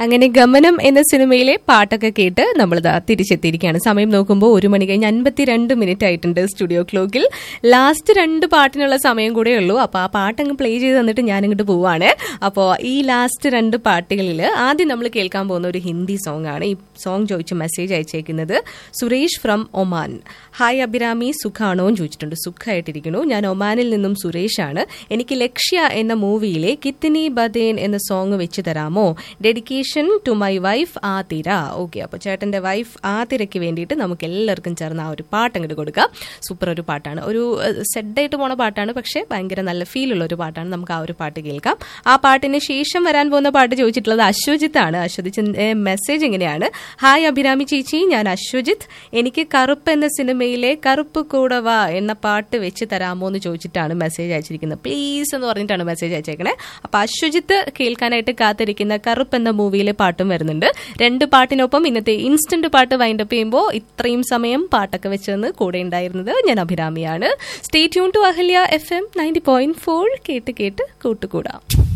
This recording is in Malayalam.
അങ്ങനെ ഗമനം എന്ന സിനിമയിലെ പാട്ടൊക്കെ കേട്ട് നമ്മളിതാ തിരിച്ചെത്തിയിരിക്കുകയാണ് സമയം നോക്കുമ്പോൾ ഒരു മണി കഴിഞ്ഞ് അൻപത്തിരണ്ട് മിനിറ്റ് ആയിട്ടുണ്ട് സ്റ്റുഡിയോ ക്ലോക്കിൽ ലാസ്റ്റ് രണ്ട് പാട്ടിനുള്ള സമയം കൂടെ ഉള്ളൂ അപ്പോൾ ആ പാട്ട് അങ്ങ് പ്ലേ ചെയ്ത് തന്നിട്ട് ഞാൻ ഇങ്ങോട്ട് പോവാണ് അപ്പോൾ ഈ ലാസ്റ്റ് രണ്ട് പാട്ടുകളിൽ ആദ്യം നമ്മൾ കേൾക്കാൻ പോകുന്ന ഒരു ഹിന്ദി സോങ് ആണ് ഈ സോങ് ചോദിച്ച് മെസ്സേജ് അയച്ചേക്കുന്നത് Suresh from Oman hi Abhirami സുഖാണോ എന്ന് ചോദിച്ചിട്ടുണ്ട് സുഖമായിട്ടിരിക്കുന്നു ഞാൻ ഒമാനിൽ നിന്നും സുരേഷ് ആണ് എനിക്ക് ലക്ഷ്യ എന്ന മൂവിയിലെ കിത്തിനി ബദേൻ എന്ന സോങ് വെച്ച് തരാമോ dedication to my wife Athira okay അപ്പോൾ ചേട്ടന്റെ വൈഫ് ആതിരയ്ക്ക് വേണ്ടിയിട്ട് നമുക്ക് എല്ലാവർക്കും ചേർന്ന് ആ ഒരു പാട്ട് അങ്ങോട്ട് കൊടുക്കാം സൂപ്പർ ഒരു പാട്ടാണ് ഒരു സെഡായിട്ട് പോണ പാട്ടാണ് പക്ഷേ ഭയങ്കര നല്ല ഫീലുള്ള ഒരു പാട്ടാണ് നമുക്ക് ആ ഒരു പാട്ട് കേൾക്കാം ആ പാട്ടിന് ശേഷം വരാൻ പോകുന്ന പാട്ട് ചോദിച്ചിട്ടുള്ളത് അശ്വജിത്താണ് അശ്വജിത്തിന്റെ മെസ്സേജ് ഇങ്ങനെയാണ് ഹായ് അഭിരാമി ചേച്ചി ഞാൻ അശ്വജിത്ത് എനിക്ക് കറുപ്പ് എന്ന സിനിമയിലെ കറുപ്പ് കൂടവ എന്ന പാട്ട് വെച്ച് തരാമോ എന്ന് ചോദിച്ചിട്ടാണ് മെസ്സേജ് അയച്ചിരിക്കുന്നത് പ്ലീസ് എന്ന് പറഞ്ഞിട്ടാണ് മെസ്സേജ് അയച്ചേക്കണേ അപ്പൊ അശ്വജിത്ത് കേൾക്കാനായിട്ട് കാത്തിരിക്കുന്ന കറുപ്പ് എന്ന മൂവിയിലെ പാട്ടും വരുന്നുണ്ട് രണ്ട് പാട്ടിനൊപ്പം ഇന്നത്തെ ഇൻസ്റ്റന്റ് പാട്ട് വൈൻഡപ്പ് ചെയ്യുമ്പോൾ ഇത്രയും സമയം പാട്ടൊക്കെ വെച്ചെന്ന് കൂടെ ഉണ്ടായിരുന്നത് ഞാൻ അഭിരാമിയാണ് stay tune to Ahalya F M ninety point four കേട്ട് കേട്ട് കൂട്ടുകൂടാം